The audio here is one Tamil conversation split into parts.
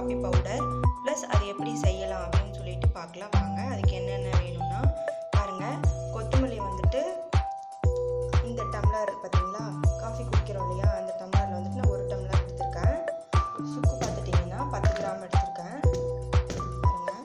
காஃபி பவுடர் ப்ளஸ் அது எப்படி செய்யலாம் அப்படின்னு சொல்லிட்டு பார்க்கலாம் வாங்க அதுக்கு என்னென்ன வேணும்னா பாருங்கள் கொத்தமல்லி வந்துட்டு இந்த டம்ளர் பார்த்தீங்களா காஃபி குடிக்கிறோம் இல்லையா அந்த டம்ளரில் வந்துட்டு நான் ஒரு டம்ளர் எடுத்திருக்கேன் சுக்கு பார்த்துட்டிங்கன்னா பத்து கிராம் எடுத்திருக்கேன் பாருங்கள்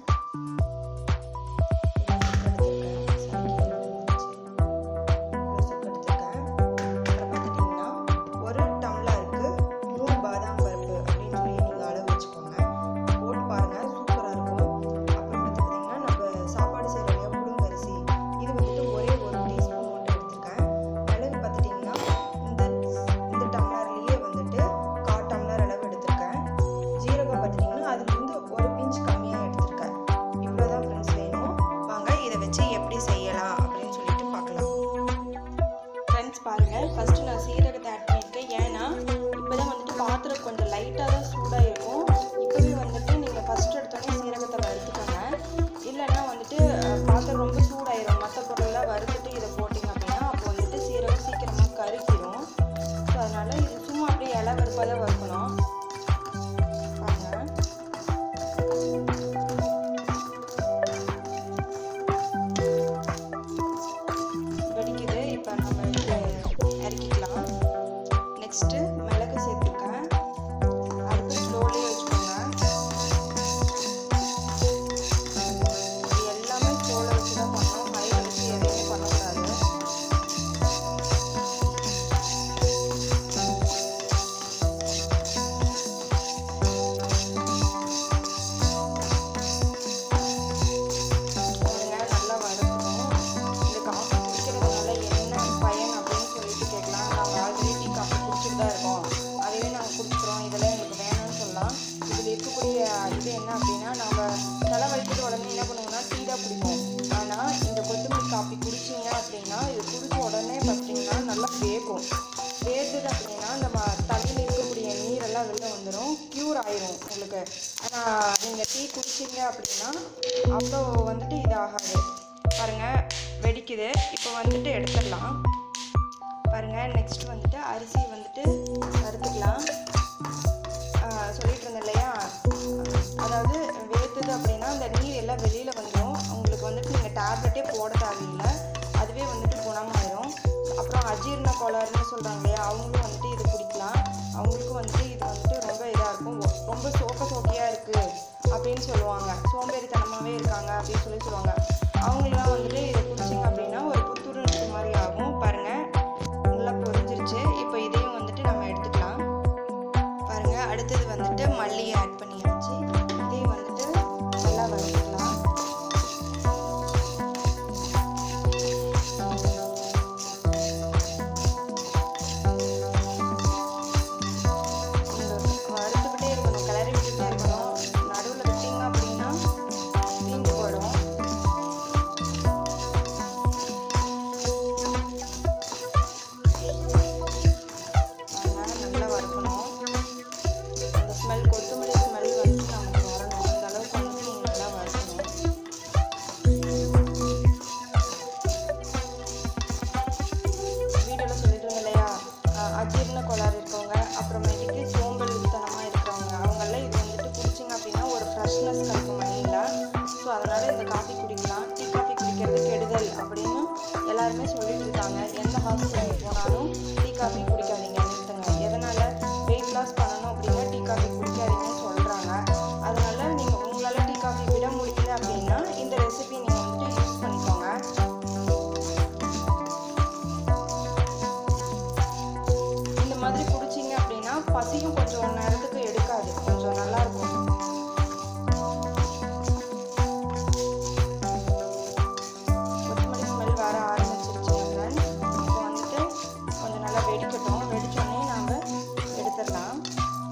ஒரு டம்ளருக்கு மூணு பாதாம் பருப்பு அப்படின்னு சொல்லி நீங்கள் அளவு வச்சுக்கோங்க போட்டு பாருங்கள் சூப்பராக இருக்கும் அப்புறம் பார்த்துக்கிட்டிங்கன்னா நம்ம சாப்பாடு செய்கிற இல்லையா புழுங்கரிசி இது வந்துட்டு ஒரே ஒரு டீஸ்பூன் மட்டும் எடுத்திருக்கேன் மிளகு பார்த்துட்டிங்கன்னா இந்த இந்த டம்ளர்லேயே வந்துட்டு கால் டம்ளர் அளவு எடுத்திருக்கேன் ஜீரகம் பார்த்துட்டிங்கன்னா அதுலேருந்து ஒரு பிஞ்ச் கம்மியாக எடுத்திருக்கேன் இவ்வளோ தான் ஃப்ரெண்ட்ஸ் வேணும் வாங்க இதை வச்சு எப்படி செய்யலாம் அப்படின்னு சொல்லிட்டு பார்க்கலாம் ஃப்ரெண்ட்ஸ் பாருங்கள் ஃபஸ்ட்டு நான் சீரகத்தை ஆட் பண்ணியிருக்கேன் ஏன்னா இப்போ தான் வந்துட்டு பாத்திரம் கொஞ்சம் லைட்டாக தான் சூடாக இருக்கும் இப்போவே வந்துட்டு நீங்கள் ஃபஸ்ட் எடுத்தோடனே சீரகத்தை வறுத்துக்கோங்க இல்லைன்னா வந்துட்டு அஹ், பாத்திரம் ரொம்ப சூடாயிரும் மற்ற பொருளெல்லாம் வறுத்துட்டு இதை போட்டிங்க அப்படின்னா அப்போ வந்துட்டு சீரகம் சீக்கிரமாக கருக்கிடும் ஸோ அதனால் இது சும்மா அப்படியே இலை வறுப்பாக தான் வறுக்கணும் பாருங்கள் வெடிக்குது இப்போ நம்ம இது இறக்கிக்கலாம் நெக்ஸ்ட்டு மிளகு சேர்த்துருக்கேன் அடுப்பு ஸ்லோலியே வச்சுக்கோங்க இது எல்லாமே ஸ்லோவில் வச்சு தான் பண்ணணும் ஹை வச்சு எதையுமே பண்ணக்கூடாது பாருங்க நல்லா வதக்கணும் இந்த காஃபி குடிக்கிறதுனால என்ன பயன் அப்படின்னு சொல்லிட்டு கேட்கலாம் நாங்கள் ஆல்ரெடி டீ காஃபி குடிச்சிட்டு தான் இருக்கோம் அதையே நாங்கள் குடிக்கிறோம் இதெல்லாம் எங்களுக்கு வேணும்னு சொல்லலாம் இதில் இருக்கக்கூடிய இது என்ன அப்படின்னா நம்ம தலை வலிக்கிட்டு உடனே என்ன பண்ணுவோம்னா டீ தான் குடிப்போம் ஆனால் இந்த கொத்தமல்லி காஃபி குடிச்சிங்க அப்படின்னா இது குடிச்ச உடனே பார்த்தீங்கன்னா நல்லா வேகும் வேகுது அப்படின்னா நம்ம தலையில் இருக்கக்கூடிய நீரெல்லாம் வெளில வந்துடும் க்யூர் ஆயிரும் உங்களுக்கு ஆனால் நீங்கள் டீ குடிச்சிங்க அப்படின்னா அவ்வளோ வந்துட்டு இது ஆகாது பாருங்கள் வெடிக்குது இப்போ வந்துட்டு எடுத்துடலாம் பாருங்கள் நெக்ஸ்ட் வந்துட்டு அரிசி வந்துட்டு வறுத்துக்கலாம் ஆஹ் சொல்லிட்டு இருந்தேன் இல்லையா அதாவது வேத்துது அப்படின்னா அந்த நீர் எல்லாம் வெளியில் வந்துடும் உங்களுக்கு வந்துட்டு நீங்கள் டேப்லெட்டே போட தேவையில்லை அதுவே வந்துட்டு குணமாயிரும் அப்புறம் அஜீரண கோளாறுன்னு சொல்கிறாங்க இல்லையா அவங்களும் வந்துட்டு இது குடிக்கலாம் அவங்களுக்கும் வந்துட்டு இது வந்துட்டு ரொம்ப இதாக இருக்கும் ஒ- ரொம்ப சோக்க சோக்கையாக இருக்குது அப்படின்னு சொல்லுவாங்க சோம்பேறித்தனமாகவே இருக்காங்க அப்படின்னு சொல்லி சொல்லுவாங்க அவங்களாம் வந்துட்டு இதை குடிச்சிங்க அப்படின்னா ஒரு புத்துணர்ச்சி மாதிரி ஆகும் பாருங்கள் நல்லா பொரிஞ்சிருச்சு இப்போ இதையும் வந்துட்டு நம்ம எடுத்துக்கலாம் பாருங்க அடுத்தது வந்துட்டு மல்லி ஆட் பண்ணியாச்சு இதையும் வந்துட்டு நல்லா வறுத்துக்கலாம் இந்த வறுத்துக்கிட்டே இருக்கணும் கிளறி விட்டுட்டே இருக்கணும் நடுவில் விட்டீங்க அப்படின்னா தீஞ்சு போயிடும் அதனால நல்லா வறுக்கணும் அந்த ஸ்மெல் கொத்தமல்லி ஸ்மெல் வந்து நமக்கு வரணும் அந்த அளவுக்கு வந்து நீங்கள் நல்லா வறுக்கணும் வீடியோவில் சொல்லிட்டு இருந்தேன் இல்லையா அஹ் அஜீரண கோளாறு இருக்கவங்க அப்புறமேட்டுக்கு சோம்பேறித்தனமாக இருக்கிறவங்க அவங்கெல்லாம் இது வந்துட்டு குடிச்சிங்க அப்படின்னா ஒரு ஃப்ரெஷ்னஸ் கிடைக்கும் மைண்டில் ஸோ அதனால் இந்த காஃபி குடிக்கலாம் டீ காஃபி குடிக்கிறது கெடுதல் அப்படின்னு எல்லாருமே சொல்லிட்டு இருக்காங்க எந்த ஹாஸ்பிட்டல் போனாலும் டீ காஃபி குடிக்காதீங்க நிறுத்துங்க எதனால் வெயிட் லாஸ் பண்ணணும் அப்படின்னா டீ காஃபி குடிக்காதீங்கன்னு சொல்கிறாங்க அதனால நீங்கள் உங்களால் டீ காஃபி விட முடியல அப்படின்னா இந்த ரெசிபி நீங்கள் வந்துட்டு யூஸ் பண்ணிக்கோங்க இந்த மாதிரி குடிச்சிங்க அப்படின்னா பசியும் கொஞ்சம் நேரத்துக்கு எடுக்காது கொஞ்சம் நல்லா இருக்கும் கொத்தமல்லி ஸ்மெல் வர ஆரம்பிச்சிருச்சுங்க ஃப்ரெண்ட்ஸ் இப்போ வந்துட்டு கொஞ்சம் நல்லா வெடிக்கட்டும் வெடிச்சோடனே நாம் எடுத்துடலாம்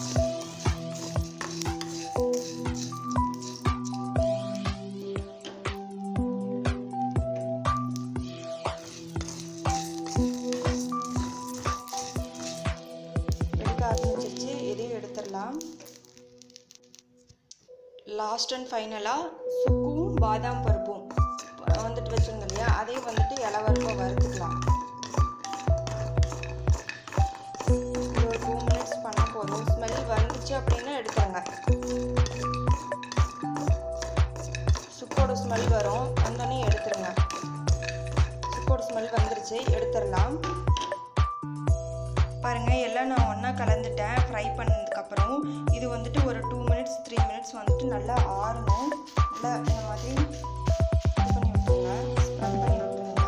வெடிக்க ஆரம்பிச்சிருச்சு இதையும் எடுத்துடலாம் லாஸ்ட் அண்ட் ஃபைனலாக சுக்கும் பாதாம் பருப்பும் வந்துட்டு வச்சுருந்தோம் இல்லையா அதையும் வந்துட்டு இலை வறுப்பை வறுத்துக்கலாம் இது ஒரு டூ மினிட்ஸ் பண்ண போதும் ஸ்மெல் வந்துச்சு அப்படின்னா எடுத்துருங்க ஸ்மெல் வரும் வந்தோடனே எடுத்துருங்க சுக்கோட ஸ்மெல் வந்துருச்சு எடுத்துடலாம் பாருங்க எல்லாம் நான் ஒன்றா கலந்துட்டேன் ஃப்ரை பண்ணதுக்கப்புறம் இது வந்துட்டு ஒரு டூ மினிட்ஸ் த்ரீ மினிட்ஸ் வந்துட்டு நல்லா ஆறணும் நல்லா இந்த மாதிரி இது பண்ணி விட்டுருங்க ஸ்ப்ரெட் பண்ணி விட்டுருங்க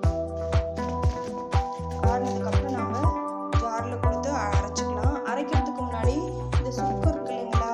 ஆறினதுக்கப்புறம் நாம் ஜாரில் கொடுத்து அரைச்சிக்கலாம் அரைக்கிறதுக்கு முன்னாடி இந்த சுக்கு இருக்கு இல்லைங்களா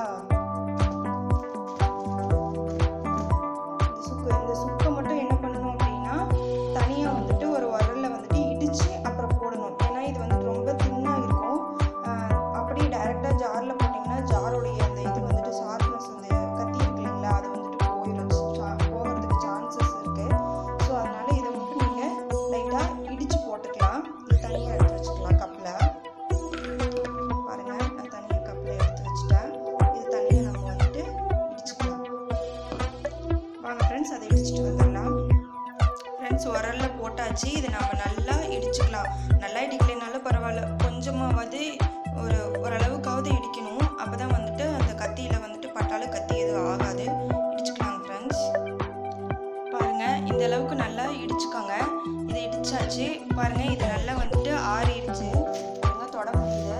இந்த சுக்கு இந்த சுக்கை மட்டும் என்ன பண்ணணும் அப்படின்னா தனியாக வந்துட்டு ஒரு உரல்ல வந்துட்டு இடித்து அப்புறம் போடணும் ஏன்னா இது வந்து ரொம்ப தின்னாக இருக்கும் ஆஹ் அப்படியே டைரெக்டாக ஜாரில் போட்டிங்கன்னா ஜாரோடைய அந்த இது வந்துட்டு ஷார்ப்னஸ் அந்த கத்தி இருக்கு இல்லைங்களா அது வந்துட்டு போயிடும் சா- போகிறதுக்கு சான்சஸ் இருக்குது ஸோ அதனால இதை மட்டும் நீங்கள் லைட்டாக இடித்து போட்டுக்கலாம் இது தனியாக எடுத்து வச்சுக்கலாம் கப்பில் பாருங்க நான் தனியாக கப்பில் எடுத்து வச்சுட்டேன் இது தனியாக நம்ம வந்துட்டு இடிச்சுக்கலாம் வாங்க ஃப்ரெண்ட்ஸ் அதை இடிச்சிட்டு வந்துடலாம் ஃப்ரெண்ட்ஸ் உரல்ல போட்டாச்சு இது நம்ம நல்லா இடிச்சுக்கலாம் நல்லா இடிக்கலைனாலும் பரவாயில்ல கொஞ்சமாவது ஒரு ஓரளவுக்காவது இடிக்கணும் அப்போ தான் வந்துட்டு அந்த கத்தியில் வந்துட்டு பட்டாலும் கத்தி எதுவும் ஆகாது இடிச்சுக்கலாம் ஃப்ரெண்ட்ஸ் பாருங்க இந்த அளவுக்கு நல்லா இடிச்சுக்கோங்க இதை இடிச்சாச்சு பாருங்க இது நல்லா வந்துட்டு ஆறிடுச்சு பாருங்க தொட முடியுது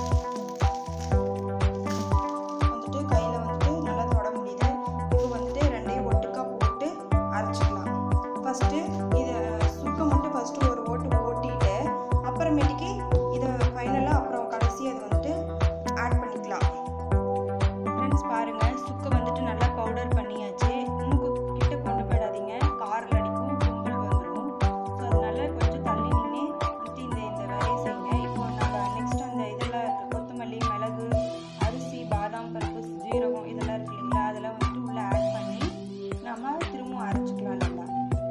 வந்துட்டு கையில் வந்துட்டு நல்லா தொட முடியுது இப்போ வந்துட்டு ரெண்டையும் ஒட்டுக்கா போட்டு அரைச்சிக்கலாம் ஃபஸ்ட்டு இதை சுக்க மட்டும் ஃபஸ்ட்டு ஒரு ஓட்டு ஓட்டிட்டு அப்புறமேட்டுக்கு இதை ஃபைனலாக அப்புறம் கடைசி அதை வந்துட்டு ஆட் பண்ணிக்கலாம் ஃப்ரெண்ட்ஸ் பாருங்க சுக்க வந்துட்டு நல்லா பவுடர் பண்ணியாச்சு மூக்கு கிட்ட கொண்டு போயிடாதீங்க காரில் அடிக்கும் தும்பல் வந்துடும் ஸோ அதனால கொஞ்சம் தள்ளி நின்று வந்துட்டு இந்த இந்த வேலையை செய்யுங்க இப்போ நம்ம நெக்ஸ்ட் அந்த இதெல்லாம் இருக்குது கொத்தமல்லி மிளகு அரிசி பாதாம் பருப்பு ஜீரகம் இதெல்லாம் இருக்கு இல்லைங்களா அதெல்லாம் வந்துட்டு உள்ளே ஆட் பண்ணி நம்ம திரும்ப அரைச்சிக்கலாம் நல்லா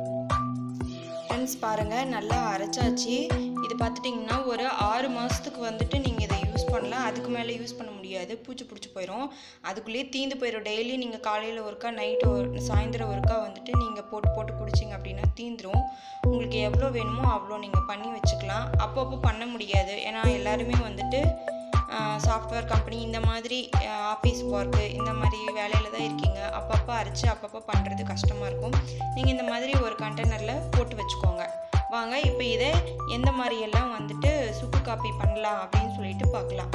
ஃப்ரெண்ட்ஸ் பாருங்கள் நல்லா அரைச்சாச்சு இது பார்த்துட்டிங்கன்னா ஒரு ஆறு மாதத்துக்கு வந்துட்டு நீங்கள் இதை யூஸ் பண்ணலாம் அதுக்கு மேலே யூஸ் பண்ண முடியாது பூச்சி பிடிச்சி போயிடும் அதுக்குள்ளேயே தீந்து போயிடும் டெய்லி நீங்கள் காலையில் ஒருக்கா நைட்டு ஒரு சாயந்தரம் ஒருக்கா வந்துட்டு நீங்கள் போட்டு போட்டு குடிச்சிங்க அப்படின்னா தீந்துரும் உங்களுக்கு எவ்வளோ வேணுமோ அவ்வளோ நீங்கள் பண்ணி வச்சுக்கலாம் அப்பப்போ பண்ண முடியாது ஏன்னா எல்லாருமே வந்துட்டு சாஃப்ட்வேர் கம்பெனி இந்த மாதிரி ஆஃபீஸ் ஒர்க்கு இந்த மாதிரி வேலையில் தான் இருக்கீங்க அப்பப்போ அரைச்சி அப்பப்போ பண்ணுறது கஷ்டமாக இருக்கும் நீங்கள் இந்த மாதிரி ஒரு கண்டெய்னரில் போட்டு வச்சுக்கோங்க வாங்க இப்போ இதை எந்த மாதிரியெல்லாம் வந்துட்டு சுக்கு காப்பி பண்ணலாம் அப்படின்னு சொல்லிட்டு பார்க்கலாம்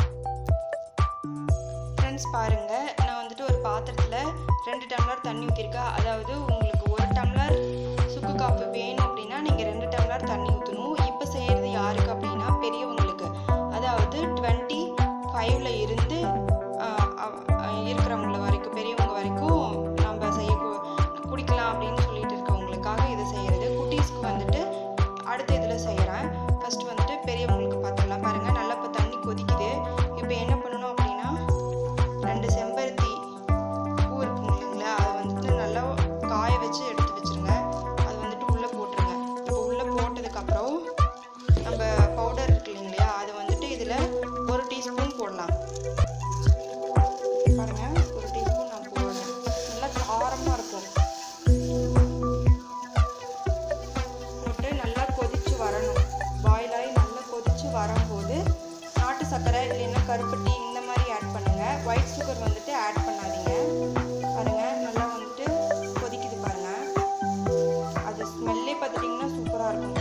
ஃப்ரெண்ட்ஸ் பாருங்கள் நான் வந்துட்டு ஒரு பாத்திரத்தில் ரெண்டு டம்ளர் தண்ணி ஊற்றிருக்கேன் அதாவது உங்களுக்கு ஒரு டம்ளர் சுக்கு காப்பி வேணும் அப்படின்னா நீங்கள் ரெண்டு டம்ளர் தண்ணி ஊற்றணும் இப்போ செய்கிறது யாருக்கு அப்படின்னா பெரியவங்களுக்கு அதாவது டுவெண்ட்டி ஃபைவ்ல இருந்து ஆஹ், அவ- ஆஹ், இருக்கிறவங்கள வரைக்கும் பெரியவங்க வரைக்கும் நம்ம செய்ய கு- குடிக்கலாம் அப்படின்னு சொல்லிட்டு இருக்கவங்களுக்காக இது செய்கிறது குட்டீஸ்க்கு வந்துட்டு அடுத்த இதில் செய்கிறேன் ஃபர்ஸ்ட் வந்துட்டு பெரியவங்களுக்கு பார்த்துக்கலாம் பாருங்கள் நல்லா இப்போ தண்ணி கொதிக்குது இப்போ என்ன பண்ணணும் அப்படின்னா ரெண்டு செம்பருத்தி பூ இருக்குங்க இல்லைங்களா அதை வந்துட்டு நல்லா காய வச்சு எடுத்து வச்சிருங்க அது வந்துட்டு உள்ளே போட்டுருங்க இப்போ உள்ளே போட்டதுக்கப்புறம் நம்ம பவுடர் இருக்கு இல்லைங்களா அதை வந்துட்டு இதில் ஒரு டீஸ்பூன் போடலாம் பாருங்க ஒரு டீஸ்பூன் நான் போடுறேன் நல்லா காரமாக இருக்கும் போட்டு நல்லா கொதிச்சு வரணும் பாயில் ஆகி நல்லா கொதிச்சு வரும்போது நாட்டு சர்க்கரை இல்லைன்னா கருப்பட்டி இந்த மாதிரி ஆட் பண்ணுங்க ஒயிட் சுகர் வந்துட்டு ஆட் பண்ணாதீங்க பாருங்க நல்லா வந்துட்டு கொதிக்குது பாருங்க அது ஸ்மெல்லே பார்த்துட்டிங்கன்னா சூப்பராக இருக்கும்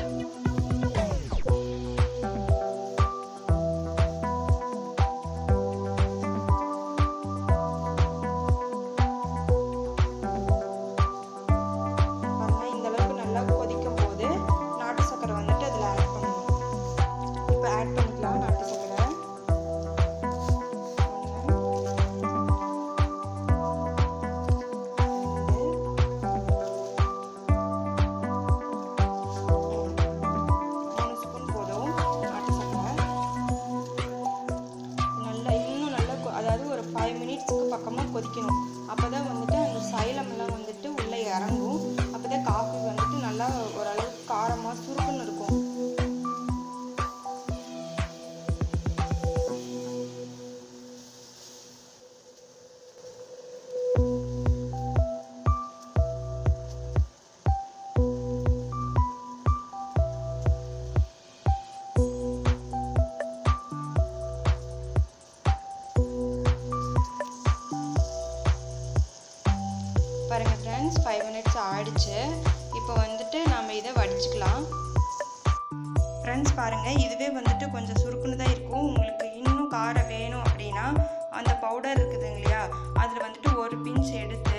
பாருங்க இந்த அளவுக்கு நல்லா கொதிக்கும் போது நாட்டு சர்க்கரை வந்துட்டு அதில் ஆட் பண்ணணும் இப்போ ஆட் பண்ணிக்கலாம் நாட்டு சர்க்கரை ஒன்று, ரெண்டு, மூணு ஸ்பூன் போதும் நாட்டு சர்க்கரை நல்லா இன்னும் நல்லா கொ- அதாவது ஒரு ஃபைவ் மினிட்ஸ்க்கு பக்கமாக கொதிக்கணும் அப்போ தான் வந்துட்டு அந்த சைலம்லாம் வந்துட்டு உள்ளே இறங்கும் அப்போ தான் காஃபி வந்துட்டு நல்லா ஓரளவுக்கு காரமாக சுருக்குன்னு இருக்கும் பாருங்க ஃப்ரெண்ட்ஸ் ஃப்ரெண்ட்ஸ் ஃபைவ் மினிட்ஸ் ஆயிடுச்சு இப்போ வந்துட்டு நம்ம இதை வடிச்சுக்கலாம் ஃப்ரெண்ட்ஸ் பாருங்கள் இதுவே வந்துட்டு கொஞ்சம் சுருக்குன்னு தான் இருக்கும் உங்களுக்கு இன்னும் காரம் வேணும் அப்படின்னா அந்த பவுடர் இருக்குதுங்க இல்லையா அதில் வந்துட்டு ஒரு பிஞ்ச் எடுத்து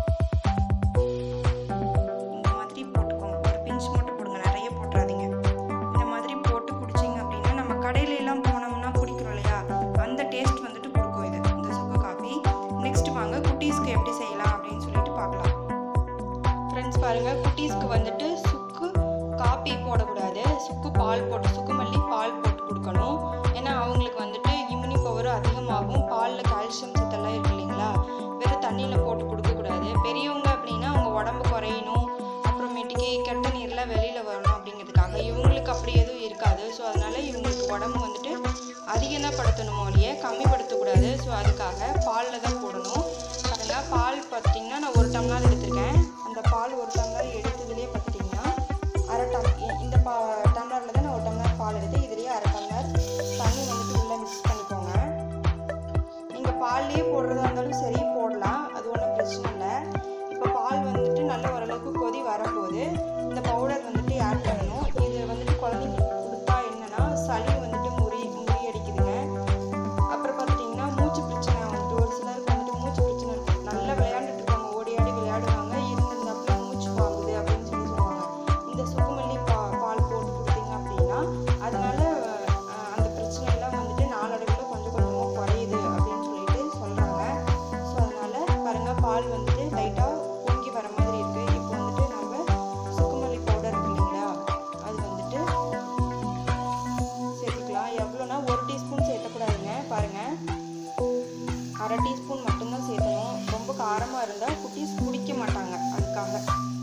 இந்த மாதிரி போட்டுக்கோங்க ஒரு பிஞ்ச் மட்டும் போடுங்க நிறைய போட்டுறாதீங்க இந்த மாதிரி போட்டு குடிச்சிங்க அப்படின்னா நம்ம கடையில எல்லாம் போனோம்னா குடிக்கிறோம் இல்லையா அந்த டேஸ்ட் வந்துட்டு கொடுக்கும் இது இந்த சுக்கு காஃபி நெக்ஸ்ட் வாங்க குட்டீஸ்க்கு எப்படி செய்யலாம் அப்படின்னு சொல்லிட்டு பார்க்கலாம் ஃப்ரெண்ட்ஸ் பாருங்கள் குட்டீஸ்க்கு வந்துட்டு சுக்கு காப்பி போடக்கூடாது சுக்கு பால் போட்டு சுக்கு மல்லி பால் போட்டு கொடுக்கணும் ஏன்னா அவங்களுக்கு வந்துட்டு இம்யூனி பவர் அதிகமாகும் பாலில் கால்சியம் சத்தெல்லாம் இருக்கு இல்லைங்களா வெறும் தண்ணியில் போட்டு கொடுக்கக்கூடாது பெரியவங்க அப்படின்னா அவங்க உடம்பு குறையணும் அப்புறமேட்டுக்கு கெட்ட நீர்லாம் வெளியில் வரணும் அப்படிங்கிறதுக்காக இவங்களுக்கு அப்படி எதுவும் இருக்காது ஸோ அதனால இவங்களுக்கு உடம்பு வந்துட்டு அதிகம் தான் படுத்தணுமோ இல்லையே கம்மிப்படுத்தக்கூடாது ஸோ அதுக்காக பாலில் தான் போடணும் பாருங்க பால் பார்த்தீங்கன்னா நான் ஒரு டம்ளர் எடுத்திருக்கேன் அந்த பால் ஒரு டம்ளர் எடுத்ததுலேயே பார்த்தீங்கன்னா அரை டம் இ- இந்த பா டம்ளரில் தான் நான் ஒரு டம்ளர் பால் எடுத்து இதுலேயே அரை டம்ளர் தண்ணி வந்துட்டு உள்ளே மிக்ஸ் பண்ணிக்கோங்க நீங்கள் பால்லேயே போடுறதா இருந்தாலும் சரி போடலாம் அது ஒன்றும் பிரச்சனை இல்லை இப்போ பால் வந்துட்டு நல்ல ஓரளவுக்கு கொதி வரும்போது இந்த பவுடர் வந்துட்டு ஆட் பண்ணணும் இது வந்துட்டு குழந்தைங்களுக்கு கொடுத்தா என்னன்னா சளி வந்துட்டு முறி முறியடிக்குதுங்க அப்புறம் பார்த்துட்டிங்கன்னா மூச்சு பிரச்சனை வந்துட்டு ஒரு சிலருக்கு வந்துட்டு மூச்சு பிரச்சனை இருக்கும் நல்லா விளையாண்டுட்டு இருப்பாங்க ஓடி ஆடி விளையாடுவாங்க இருந்திருந்தாப்புல மூச்சு வாங்குது அப்படின்னு சொல்லி சொல்லுவாங்க இந்த சுக்குமல்லி பா பால் போட்டு கொடுத்தீங்க அப்படின்னா அதனால அஹ், அந்த பிரச்சனை எல்லாம் வந்துட்டு நாளடைவில் கொஞ்சம் கொஞ்சமாக குறையுது அப்படின்னு சொல்லிட்டு சொல்கிறாங்க ஸோ அதனால பாருங்க பால் வந்துட்டு லைட்டாக பொங்கி வர மாதிரி இருக்கு இப்போ வந்துட்டு நம்ம சுக்குமல்லி பவுடர் இருக்கு இல்லைங்களா அது வந்துட்டு சேர்த்துக்கலாம் எவ்வளோனா ஒரு டீஸ்பூன் சேர்த்தக்கூடாதுங்க பாருங்க அரை டீஸ்பூன் மட்டும்தான் சேர்த்தணும் ரொம்ப காரமாக இருந்தால் குட்டீஸ் குடிக்க மாட்டாங்க அதுக்காக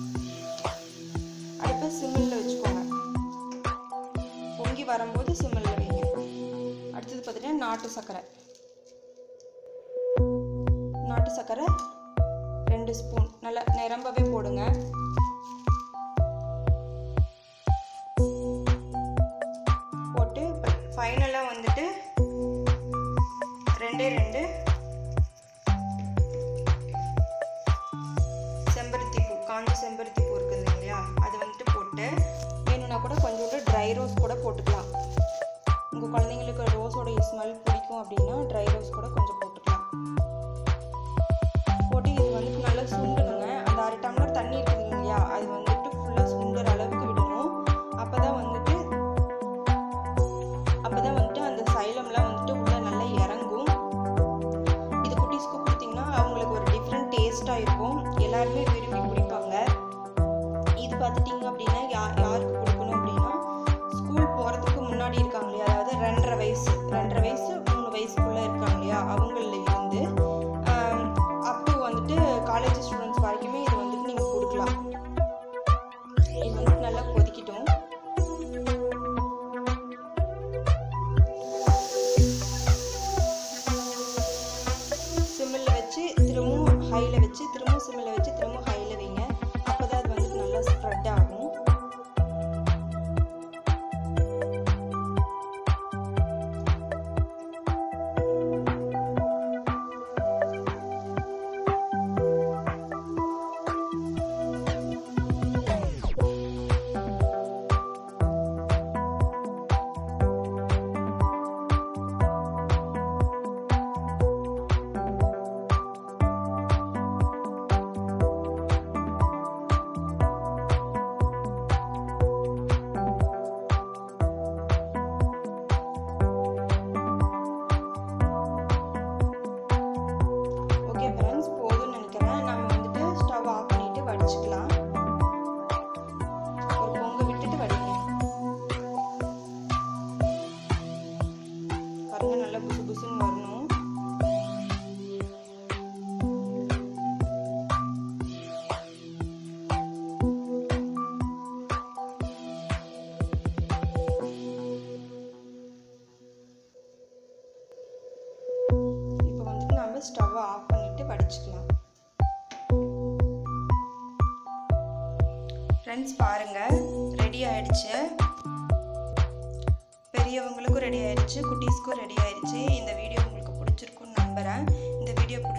அடுப்பை சிம்மில் வச்சுக்கோங்க பொங்கி வரும்போது சிம்மில் வைங்க அடுத்தது பார்த்தீங்கன்னா நாட்டு சர்க்கரை நாட்டு சர்க்கரை ரெண்டு ஸ்பூன் நல்லா நிரம்பவே போடுங்க போட்டு ஃபைனலாக வந்துட்டு ரெண்டே ரெண்டு செம்பருத்தி பூ காஞ்ச செம்பருத்தி பூ இருக்குது இல்லையா அது வந்துட்டு போட்டு வேணும்னா கூட கொஞ்சோண்டு ட்ரை ரோஸ் கூட போட்டுக்கலாம் உங்கள் குழந்தைங்களுக்கு ரோஸோட ஸ்மெல் பிடிக்கும் அப்படின்னா ட்ரை ரோஸ் கூட கொஞ்சம் போட்டுக்கலாம் போட்டு இது வந்துட்டு நல்லா சுண்டணுங்க அந்த அரை டம்ளர் தண்ணி இருக்குது இல்லையா அது வந்துட்டு ஃபுல்லாக சுண்டுற அளவுக்கு விடணும் அப்போ தான் வந்துட்டு அப்போ தான் வந்துட்டு அந்த சைலம்லாம் வந்துட்டு உள்ளே நல்லா இறங்கும் இது குட்டீஸ்க்கு கொடுத்தீங்கன்னா அவங்களுக்கு ஒரு டிஃப்ரெண்ட் டேஸ்ட்டாக இருக்கும் எல்லாருமே விரும்பி குடிப்பாங்க இது பார்த்துட்டிங்க அப்படின்னா யா யாருக்கு கொடுக்கணும் அப்படின்னா ஸ்கூல் போகிறதுக்கு முன்னாடி இருக்காங்க இல்லையா அதாவது ரெண்டரை வயசு ரெண்டரை வயசு மூணு வயசுக்குள்ளே இருக்காங்க இல்லையா அவங்களில் இருந்து அப் டு வந்துட்டு காலேஜ் ஸ்டூடெண்ட்ஸ் வரைக்குமே இது வந்துட்டு நீங்கள் கொடுக்கலாம் இது வந்துட்டு நல்லா கொதிக்கட்டும் சிம்மில் வச்சு திரும்பவும் ஹையில் வச்சு திரும்பவும் சிம்மில் வச்சு திரும்பவும் ஹையில் வைங்க அப்போ தான் அது வந்துட்டு நல்லா ஸ்ப்ரெட் ஆகும் ஓகே ஃப்ரெண்ட்ஸ் போதும்னு நினைக்கிறேன் நம்ம வந்துட்டு ஸ்டவ் ஆஃப் பண்ணிட்டு வடிச்சுக்கலாம் ஒரு பொங்க விட்டுட்டு வடிங்க பாருங்க நல்லா புசு புசுன்னு வரணும் இப்போ வந்துட்டு நம்ம ஸ்டவ்வை ஆஃப் பண்ணிட்டு வடிச்சுக்கலாம் ஃப்ரெண்ட்ஸ் பாருங்க ரெடி ஆயிடுச்சு பெரியவங்களுக்கும் ரெடி ஆயிடுச்சு குட்டீஸ்க்கும் ரெடி ஆயிடுச்சு இந்த வீடியோ உங்களுக்கு பிடிச்சிருக்குன்னு நம்புகிறேன் இந்த வீடியோ பிடிச்சி